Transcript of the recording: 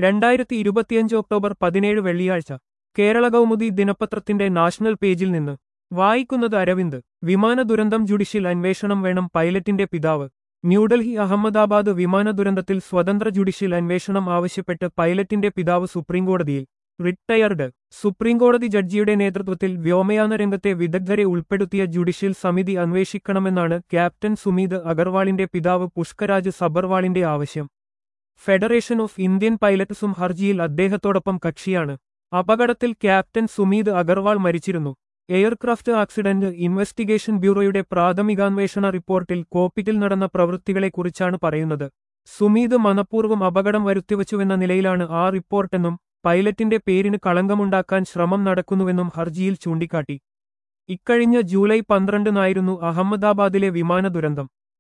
രണ്ടായിരത്തി ഇരുപത്തിയഞ്ച് ഒക്ടോബർ പതിനേഴ് വെള്ളിയാഴ്ച കേരള കൗമുദി ദിനപത്രത്തിന്റെ നാഷണൽ പേജിൽ നിന്ന് വായിക്കുന്നത് അരവിന്ദ് വിമാന ദുരന്തം ജുഡീഷ്യൽ അന്വേഷണം വേണം പൈലറ്റിന്റെ പിതാവ് ന്യൂഡൽഹി അഹമ്മദാബാദ് വിമാന ദുരന്തത്തിൽ സ്വതന്ത്ര ജുഡീഷ്യൽ അന്വേഷണം ആവശ്യപ്പെട്ട് പൈലറ്റിന്റെ പിതാവ് സുപ്രീംകോടതിയിൽ റിട്ടയർഡ് സുപ്രീംകോടതി ജഡ്ജിയുടെ നേതൃത്വത്തിൽ വ്യോമയാന രംഗത്തെ വിദഗ്ധരെ ഉൾപ്പെടുത്തിയ ജുഡീഷ്യൽ സമിതി അന്വേഷിക്കണമെന്നാണ് ക്യാപ്റ്റൻ സുമീത് അഗർവാളിന്റെ പിതാവ് പുഷ്കരാജ് സബർവാളിന്റെ ആവശ്യം ഫെഡറേഷൻ ഓഫ് ഇന്ത്യൻ പൈലറ്റ്സും ഹർജിയിൽ അദ്ദേഹത്തോടൊപ്പം കക്ഷിയാണ് അപകടത്തിൽ ക്യാപ്റ്റൻ സുമീത് അഗർവാൾ മരിച്ചിരുന്നു എയർക്രാഫ്റ്റ് ആക്സിഡന്റ് ഇൻവെസ്റ്റിഗേഷൻ ബ്യൂറോയുടെ പ്രാഥമികാന്വേഷണ റിപ്പോർട്ടിൽ കോപ്പിറ്റിൽ നടന്ന പ്രവൃത്തികളെക്കുറിച്ചാണ് പറയുന്നത് സുമീത് മനഃപൂർവ്വം അപകടം വരുത്തിവച്ചുവെന്ന നിലയിലാണ് ആ റിപ്പോർട്ടെന്നും പൈലറ്റിന്റെ പേരിന് കളങ്കമുണ്ടാക്കാൻ ശ്രമം നടക്കുന്നുവെന്നും ഹർജിയിൽ ചൂണ്ടിക്കാട്ടി ഇക്കഴിഞ്ഞ ജൂലൈ പന്ത്രണ്ടിനായിരുന്നു അഹമ്മദാബാദിലെ വിമാന ദുരന്തം